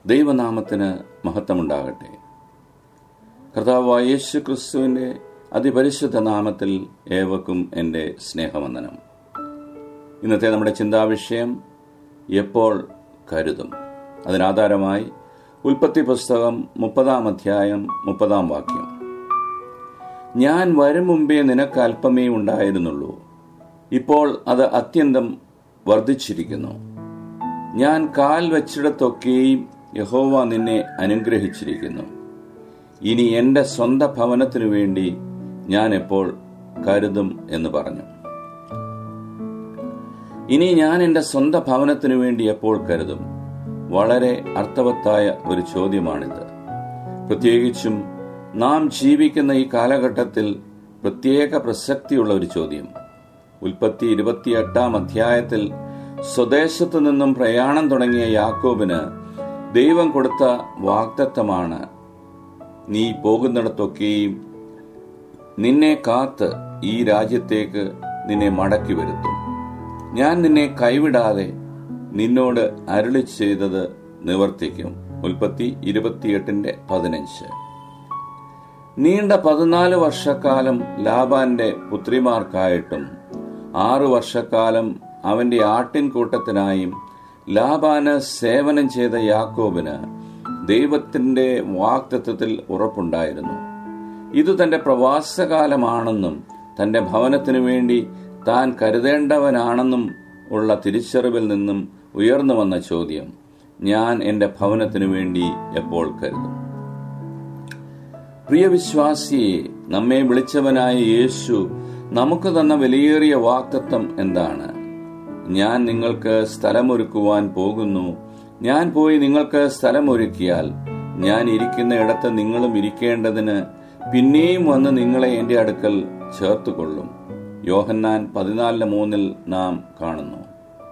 ദൈവനാമത്തിന് മഹത്വമുണ്ടാകട്ടെ കർത്താവായ യേശു ക്രിസ്തുവിന്റെ അതിപരിശുദ്ധ നാമത്തിൽ ഏവർക്കും എൻ്റെ സ്നേഹവന്ദനം ഇന്നത്തെ നമ്മുടെ ചിന്താവിഷയം എപ്പോൾ കരുതും അതിനാധാരമായി ഉൽപ്പത്തി പുസ്തകം മുപ്പതാം അധ്യായം മുപ്പതാം വാക്യം ഞാൻ വരും മുമ്പേ നിനക്ക് അല്പമേ ഉണ്ടായിരുന്നുള്ളൂ ഇപ്പോൾ അത് അത്യന്തം വർദ്ധിച്ചിരിക്കുന്നു ഞാൻ കാൽ വച്ചിടത്തൊക്കെയും യഹോവ നിന്നെ അനുഗ്രഹിച്ചിരിക്കുന്നു ഇനി എന്റെ സ്വന്തം ഭവനത്തിനു വേണ്ടി ഞാൻ എപ്പോൾ കരുതും എന്ന് പറഞ്ഞു ഇനി ഞാൻ എന്റെ സ്വന്തം ഭവനത്തിനു വേണ്ടി എപ്പോൾ കരുതും വളരെ അർത്ഥവത്തായ ഒരു ചോദ്യമാണിത് പ്രത്യേകിച്ചും നാം ജീവിക്കുന്ന ഈ കാലഘട്ടത്തിൽ പ്രത്യേക പ്രസക്തിയുള്ള ഒരു ചോദ്യം ഉൽപ്പത്തി ഇരുപത്തിയെട്ടാം അധ്യായത്തിൽ സ്വദേശത്തു നിന്നും പ്രയാണം തുടങ്ങിയ യാക്കോബിന് ദൈവം കൊടുത്ത വാഗ്ദത്തമാണ് നീ പോകുന്നിടത്തൊക്കെയും നിന്നെ കാത്ത് ഈ രാജ്യത്തേക്ക് നിന്നെ മടക്കി വരുത്തും ഞാൻ നിന്നെ കൈവിടാതെ നിന്നോട് അരുളി ചെയ്തത് നിവർത്തിക്കും ഉൽപ്പത്തി ഇരുപത്തിയെട്ടിന്റെ പതിനഞ്ച് നീണ്ട പതിനാല് വർഷക്കാലം ലാബാന്റെ പുത്രിമാർക്കായിട്ടും ആറു വർഷക്കാലം അവന്റെ ആട്ടിൻകൂട്ടത്തിനായും ലാബാന് സേവനം ചെയ്ത യാക്കോബിന് ദൈവത്തിന്റെ വാക്തത്വത്തിൽ ഉറപ്പുണ്ടായിരുന്നു ഇത് തന്റെ പ്രവാസകാലമാണെന്നും തന്റെ ഭവനത്തിനു വേണ്ടി താൻ കരുതേണ്ടവനാണെന്നും ഉള്ള തിരിച്ചറിവിൽ നിന്നും ഉയർന്നു വന്ന ചോദ്യം ഞാൻ എന്റെ ഭവനത്തിനു വേണ്ടി എപ്പോൾ കരുതും പ്രിയ വിശ്വാസിയെ നമ്മെ വിളിച്ചവനായ യേശു നമുക്ക് തന്ന വിലയേറിയ വാക്തത്വം എന്താണ് ഞാൻ നിങ്ങൾക്ക് സ്ഥലമൊരുക്കുവാൻ പോകുന്നു ഞാൻ പോയി നിങ്ങൾക്ക് സ്ഥലമൊരുക്കിയാൽ ഞാൻ ഇരിക്കുന്ന ഇടത്ത് നിങ്ങളും ഇരിക്കേണ്ടതിന് പിന്നെയും വന്ന് നിങ്ങളെ എന്റെ അടുക്കൽ ചേർത്തുകൊള്ളും യോഹന്നാൻ പതിനാലിന് മൂന്നിൽ നാം കാണുന്നു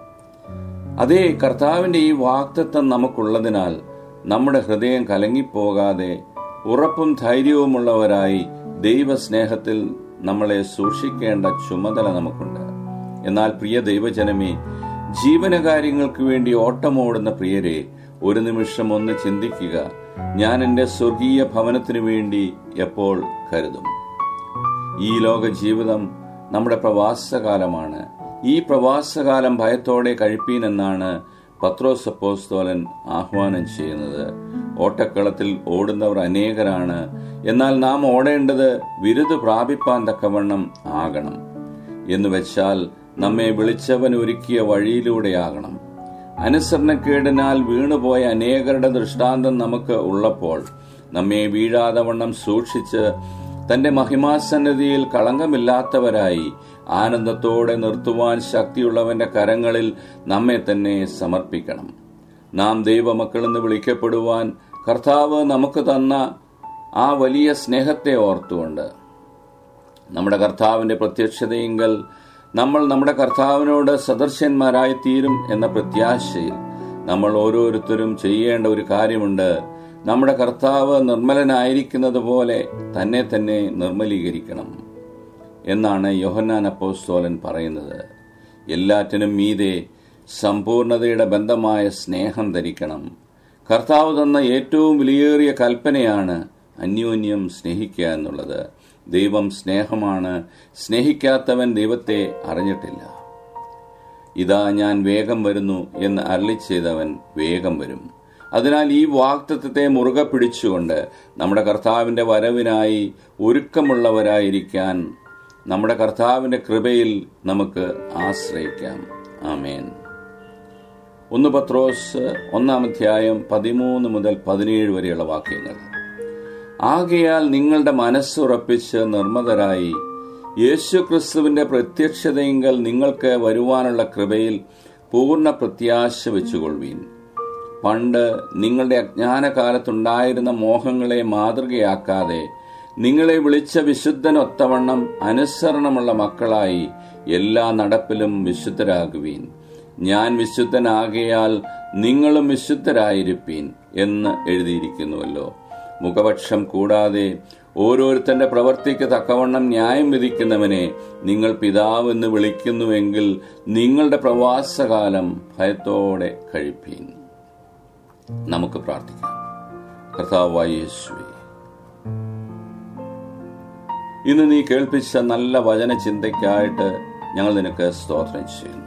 അതേ കർത്താവിന്റെ ഈ വാക്തത്വം നമുക്കുള്ളതിനാൽ നമ്മുടെ ഹൃദയം കലങ്ങിപ്പോകാതെ ഉറപ്പും ധൈര്യവുമുള്ളവരായി ദൈവസ്നേഹത്തിൽ നമ്മളെ സൂക്ഷിക്കേണ്ട ചുമതല നമുക്കുണ്ട് എന്നാൽ പ്രിയ ദൈവജനമേ ജീവനകാര്യങ്ങൾക്ക് വേണ്ടി ഓട്ടമോടുന്ന പ്രിയരെ ഒരു നിമിഷം ഒന്ന് ചിന്തിക്കുക ഞാൻ എന്റെ സ്വർഗീയ ഭവനത്തിനു വേണ്ടി എപ്പോൾ കരുതും ഈ ലോക ജീവിതം നമ്മുടെ പ്രവാസകാലമാണ് ഈ പ്രവാസകാലം ഭയത്തോടെ കഴിപ്പീനെന്നാണ് പത്രോസ് അപ്പോസ്തോലൻ ആഹ്വാനം ചെയ്യുന്നത് ഓട്ടക്കളത്തിൽ ഓടുന്നവർ അനേകരാണ് എന്നാൽ നാം ഓടേണ്ടത് വിരുദ് പ്രാപിപ്പാൻ തക്കവണ്ണം ആകണം എന്ന് വെച്ചാൽ നമ്മെ വിളിച്ചവൻ ഒരുക്കിയ വഴിയിലൂടെയാകണം അനുസരണക്കേടിനാൽ വീണുപോയ അനേകരുടെ ദൃഷ്ടാന്തം നമുക്ക് ഉള്ളപ്പോൾ നമ്മെ വീഴാതെ വണ്ണം സൂക്ഷിച്ച് തന്റെ മഹിമാസന്നതിയിൽ കളങ്കമില്ലാത്തവരായി ആനന്ദത്തോടെ നിർത്തുവാൻ ശക്തിയുള്ളവന്റെ കരങ്ങളിൽ നമ്മെ തന്നെ സമർപ്പിക്കണം നാം ദൈവമക്കളെന്ന് വിളിക്കപ്പെടുവാൻ കർത്താവ് നമുക്ക് തന്ന ആ വലിയ സ്നേഹത്തെ ഓർത്തുകൊണ്ട് നമ്മുടെ കർത്താവിന്റെ പ്രത്യക്ഷതയെങ്കിൽ നമ്മൾ നമ്മുടെ കർത്താവിനോട് സദർശന്മാരായി തീരും എന്ന പ്രത്യാശയിൽ നമ്മൾ ഓരോരുത്തരും ചെയ്യേണ്ട ഒരു കാര്യമുണ്ട് നമ്മുടെ കർത്താവ് നിർമ്മലനായിരിക്കുന്നത് പോലെ തന്നെ തന്നെ നിർമ്മലീകരിക്കണം എന്നാണ് യോഹന്നാൻ അപ്പോസ്തോലൻ പറയുന്നത് എല്ലാറ്റിനും മീതെ സമ്പൂർണതയുടെ ബന്ധമായ സ്നേഹം ധരിക്കണം കർത്താവ് തന്ന ഏറ്റവും വിലയേറിയ കൽപ്പനയാണ് അന്യോന്യം സ്നേഹിക്കുക എന്നുള്ളത് ദൈവം സ്നേഹമാണ് സ്നേഹിക്കാത്തവൻ ദൈവത്തെ അറിഞ്ഞിട്ടില്ല ഇതാ ഞാൻ വേഗം വരുന്നു എന്ന് അരളി ചെയ്തവൻ വേഗം വരും അതിനാൽ ഈ വാക്തത്വത്തെ മുറുകെ പിടിച്ചുകൊണ്ട് നമ്മുടെ കർത്താവിന്റെ വരവിനായി ഒരുക്കമുള്ളവരായിരിക്കാൻ നമ്മുടെ കർത്താവിന്റെ കൃപയിൽ നമുക്ക് ആശ്രയിക്കാം ആമേൻ ഒന്ന് പത്രോസ് ഒന്നാം അധ്യായം പതിമൂന്ന് മുതൽ പതിനേഴ് വരെയുള്ള വാക്യങ്ങൾ ആകയാൽ നിങ്ങളുടെ മനസ്സുറപ്പിച്ച് നിർമ്മതരായി യേശുക്രിസ്തുവിന്റെ പ്രത്യക്ഷതയെങ്കിൽ നിങ്ങൾക്ക് വരുവാനുള്ള കൃപയിൽ പൂർണ്ണ പ്രത്യാശ വെച്ചുകൊള്ളുവീൻ പണ്ട് നിങ്ങളുടെ അജ്ഞാനകാലത്തുണ്ടായിരുന്ന മോഹങ്ങളെ മാതൃകയാക്കാതെ നിങ്ങളെ വിളിച്ച വിശുദ്ധനൊത്തവണ്ണം അനുസരണമുള്ള മക്കളായി എല്ലാ നടപ്പിലും വിശുദ്ധരാകുവീൻ ഞാൻ വിശുദ്ധനാകയാൽ നിങ്ങളും വിശുദ്ധരായിരിപ്പീൻ എന്ന് എഴുതിയിരിക്കുന്നുവല്ലോ മുഖപക്ഷം കൂടാതെ ഓരോരുത്തന്റെ പ്രവർത്തിക്ക് തക്കവണ്ണം ന്യായം വിധിക്കുന്നവനെ നിങ്ങൾ പിതാവ് എന്ന് വിളിക്കുന്നുവെങ്കിൽ നിങ്ങളുടെ പ്രവാസകാലം ഭയത്തോടെ കഴിപ്പീൻ നമുക്ക് പ്രാർത്ഥിക്കാം കർത്താവായ യേശുവേ ഇന്ന് നീ കേൾപ്പിച്ച നല്ല വചന ചിന്തയ്ക്കായിട്ട് ഞങ്ങൾ നിനക്ക് സ്തോത്രം ചെയ്യുന്നു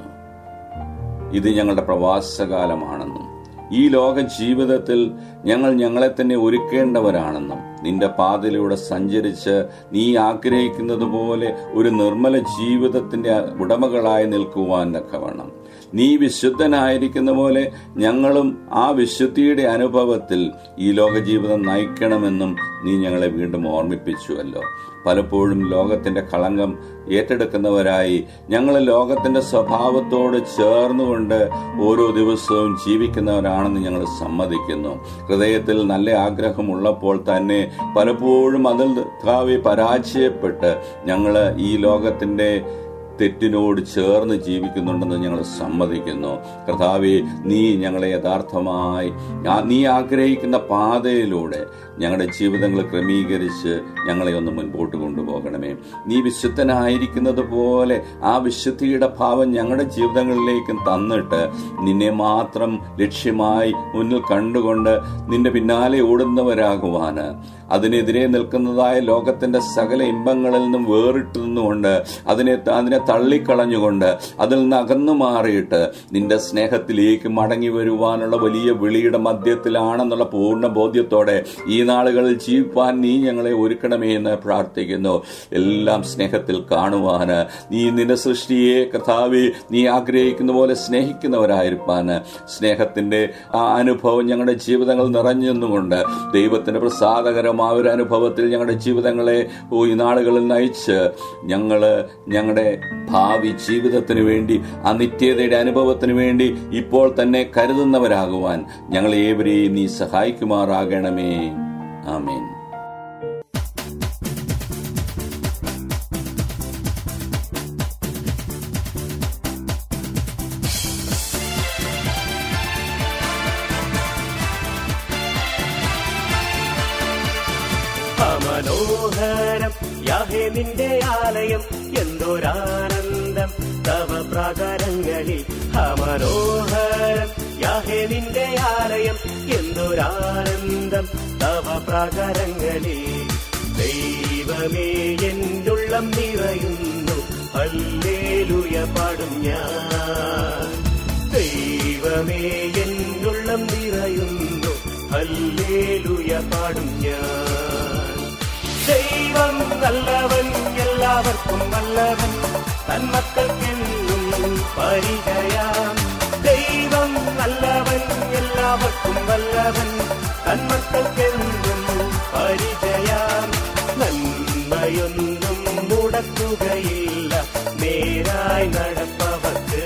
ഇത് ഞങ്ങളുടെ പ്രവാസകാലമാണെന്നും ഈ ലോക ജീവിതത്തിൽ ഞങ്ങൾ ഞങ്ങളെ തന്നെ ഒരുക്കേണ്ടവരാണെന്നും നിന്റെ പാതയിലൂടെ സഞ്ചരിച്ച് നീ ആഗ്രഹിക്കുന്നത് പോലെ ഒരു നിർമ്മല ജീവിതത്തിന്റെ ഉടമകളായി നിൽക്കുവാൻ തക്കവണ്ണം നീ വിശുദ്ധനായിരിക്കുന്ന പോലെ ഞങ്ങളും ആ വിശുദ്ധിയുടെ അനുഭവത്തിൽ ഈ ലോക ജീവിതം നയിക്കണമെന്നും നീ ഞങ്ങളെ വീണ്ടും ഓർമ്മിപ്പിച്ചുവല്ലോ പലപ്പോഴും ലോകത്തിന്റെ കളങ്കം ഏറ്റെടുക്കുന്നവരായി ഞങ്ങൾ ലോകത്തിന്റെ സ്വഭാവത്തോട് ചേർന്നുകൊണ്ട് ഓരോ ദിവസവും ജീവിക്കുന്നവരാണെന്ന് ഞങ്ങൾ സമ്മതിക്കുന്നു ഹൃദയത്തിൽ നല്ല ആഗ്രഹമുള്ളപ്പോൾ തന്നെ പലപ്പോഴും അതിൽ കാവി പരാജയപ്പെട്ട് ഞങ്ങൾ ഈ ലോകത്തിന്റെ തെറ്റിനോട് ചേർന്ന് ജീവിക്കുന്നുണ്ടെന്ന് ഞങ്ങൾ സമ്മതിക്കുന്നു കർത്താവെ നീ ഞങ്ങളെ യഥാർത്ഥമായി നീ ആഗ്രഹിക്കുന്ന പാതയിലൂടെ ഞങ്ങളുടെ ജീവിതങ്ങൾ ക്രമീകരിച്ച് ഞങ്ങളെ ഒന്ന് മുൻപോട്ട് കൊണ്ടുപോകണമേ നീ വിശുദ്ധനായിരിക്കുന്നത് പോലെ ആ വിശുദ്ധിയുടെ ഭാവം ഞങ്ങളുടെ ജീവിതങ്ങളിലേക്കും തന്നിട്ട് നിന്നെ മാത്രം ലക്ഷ്യമായി മുന്നിൽ കണ്ടുകൊണ്ട് നിന്റെ പിന്നാലെ ഓടുന്നവരാകുവാന് അതിനെതിരെ നിൽക്കുന്നതായ ലോകത്തിന്റെ സകല ഇമ്പങ്ങളിൽ നിന്നും വേറിട്ട് നിന്നുകൊണ്ട് അതിനെ അതിനെ തള്ളിക്കളഞ്ഞുകൊണ്ട് അതിൽ നിന്ന് അകന്നു മാറിയിട്ട് നിന്റെ സ്നേഹത്തിലേക്ക് മടങ്ങി വരുവാനുള്ള വലിയ വിളിയുടെ മധ്യത്തിലാണെന്നുള്ള പൂർണ്ണ ബോധ്യത്തോടെ ഈ നാളുകളിൽ ജീവിപ്പാൻ നീ ഞങ്ങളെ ഒരുക്കണമേ എന്ന് പ്രാർത്ഥിക്കുന്നു എല്ലാം സ്നേഹത്തിൽ കാണുവാന് നീ നിന്റെ സൃഷ്ടിയെ കഥാവി നീ ആഗ്രഹിക്കുന്ന പോലെ സ്നേഹിക്കുന്നവരായിരിക്കാന് സ്നേഹത്തിന്റെ ആ അനുഭവം ഞങ്ങളുടെ ജീവിതങ്ങൾ നിറഞ്ഞുകൊണ്ട് ദൈവത്തിന്റെ പ്രസാദകരമായ ഒരു അനുഭവത്തിൽ ഞങ്ങളുടെ ജീവിതങ്ങളെ ഈ നാളുകളിൽ നയിച്ച് ഞങ്ങള് ഞങ്ങളുടെ ഭാവി ജീവിതത്തിന് വേണ്ടി ആ നിത്യതയുടെ അനുഭവത്തിന് വേണ്ടി ഇപ്പോൾ തന്നെ കരുതുന്നവരാകുവാൻ ഞങ്ങൾ ഏവരെയും നീ സഹായിക്കുമാറാകണമേ ആമേൻ മനോഹരം യാഹേ നിന്റെ ആലയം എന്തൊരാനന്ദം തവ പ്രാകാരങ്ങളിൽ മനോഹരം യാഹേ നിന്റെ ആലയം എന്തൊരാനന്ദം തവ പ്രാകാരങ്ങളിൽ ദൈവമേ എന്നുള്ളം നിറയുന്നു ഹല്ലേലൂയ പാടും ഞാൻ ദൈവമേ എന്നുള്ളം നിറയുന്നു ഹല്ലേലൂയ പാടും ഞാൻ ദൈവം നല്ലവൻ എല്ലാവർക്കും നല്ലവൻ തന്മക്കൾക്കെന്നും പരിചയാം ദൈവം നല്ലവൻ എല്ലാവർക്കും നല്ലവൻ തന്മക്കൾക്കെന്നും പരിചയാം നന്മയൊന്നും മുടക്കുകയില്ല നേരായി നടപ്പവർക്ക്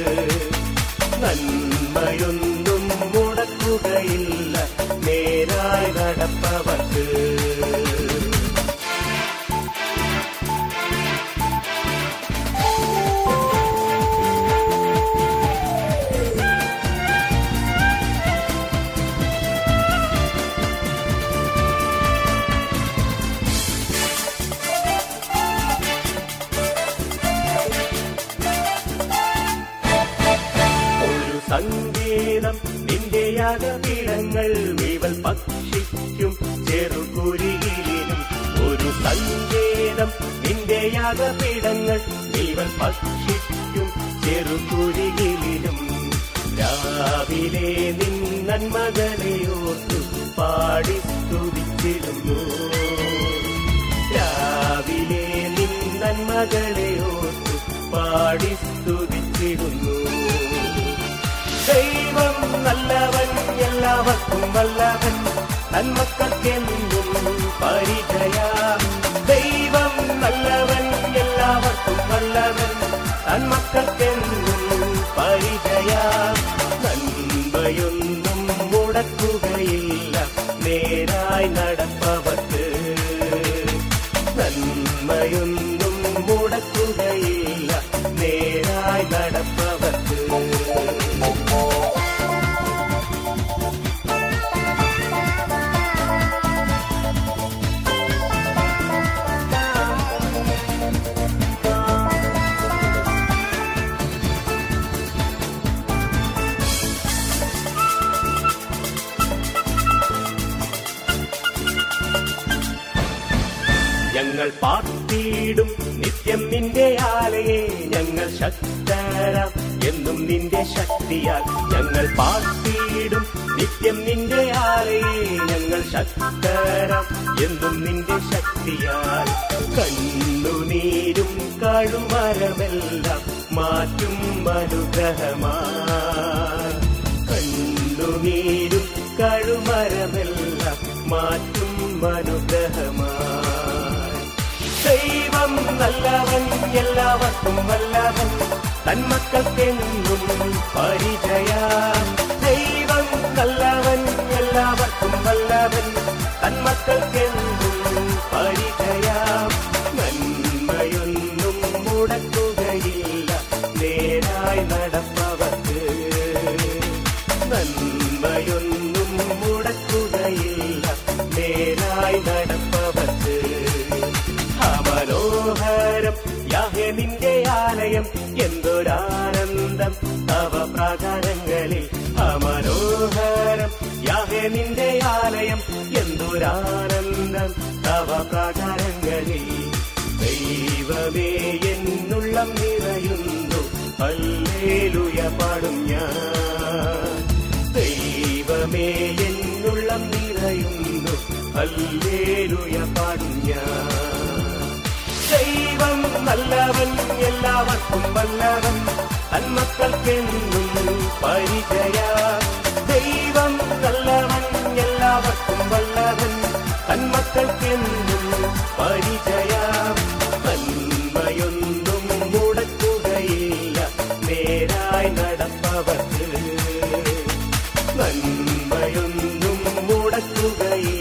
നന്മയൊന്നും മുടക്കുകയില്ല നേരായി നടപ്പവർക്ക് ഒരു സംഗീതം നിന്റെ യാഗപീഠങ്ങൾ നീവൽ ഭക്ഷിക്കും ചെറുകുരിയിലും ഒരു സംഗീതം നിന്റെ യാഗപീഠങ്ങൾ നീവൽ ഭക്ഷിക്കും ചെറുകുരിയിലും രാവിലെ നിൻ നന്മകളെ ഓർത്തു പാടി സ്തുതിച്ചിരുന്നു രാവിലെ നിൻ നന്മകളെ ഓർത്തു പാടി സ്തുതിച്ചിരുന്നു ദൈവം നല്ലവൻ എല്ലാവർക്കും വല്ലവൻ നന്മക്കൾക്കെന്നും പരിചയ ദൈവം നല്ലവൻ എല്ലാവർക്കും വല്ലവൻ നന്മക്കൾക്കെന്നും പരിചയ നന്മയൊന്നും മുടക്കുകയില്ല നേരായി നടപ്പവർക്ക് നന്മയൊന്നും മുടക്കുകയില്ല നേരായി നടപ്പവർക്ക് ഞങ്ങൾ പാർത്തിയിടും നിത്യം നിന്റെ ആലയെ ഞങ്ങൾ ശക്തരാം എന്നും നിന്റെ ശക്തിയാൽ ഞങ്ങൾ പാർത്തിയിടും നിത്യം നിന്റെ ആലയെ ഞങ്ങൾ ശക്തരാം എന്നും നിന്റെ ശക്തിയാൽ കണ്ണുനീരും കഴുമരമെല്ലാം മാറ്റും അനുഗ്രഹമാ കണ്ണുനീരും കഴുമരമെല്ലാം മാറ്റും അനുഗ്രഹമായി ദൈവം നല്ലവൻ എല്ലാവർക്കും വല്ലവൻ തന്മക്കൾക്കെന്നും പരിചയ ദൈവം നല്ലവൻ എല്ലാവർക്കും വല്ലവൻ തന്മക്കൾക്കെന്നും പരിചയ നന്മയൊന്നും മുടക്കുകയില്ല നേരായി നടപ്പവർക്ക് നന്മയൊന്നും മുടക്കുകയില്ല നേരായി നടപ്പവർക്ക് മനോഹരം യാഹെ നിന്റെ ആലയം എന്തൊരാനന്ദം തവ പ്രാകാരങ്ങളിൽ മനോഹരം യാഹെ നിന്റെ ആലയം എന്തൊരാനന്ദം തവ പ്രാകാരങ്ങളിൽ ദൈവമേ എന്നുള്ളം നിറയുന്നു അല്ലേലുയ പാടും ഞാൻ ദൈവമേ എന്നുള്ളം നിറയുന്നു അല്ലേലുയ പാടും ഞാൻ ദൈവം നല്ലവൻ എല്ലാവർക്കും വല്ലവൻ തന്മക്കൾക്കെന്നും പരിചയ ദൈവം നല്ലവൻ എല്ലാവർക്കും വല്ലവൻ തന്മക്കൾക്കെന്നും പരിചയ നന്മയൊന്നും മുടക്കുകയില്ല നേരായി നടപ്പവർക്ക് നന്മയൊന്നും മുടക്കുകയില്ല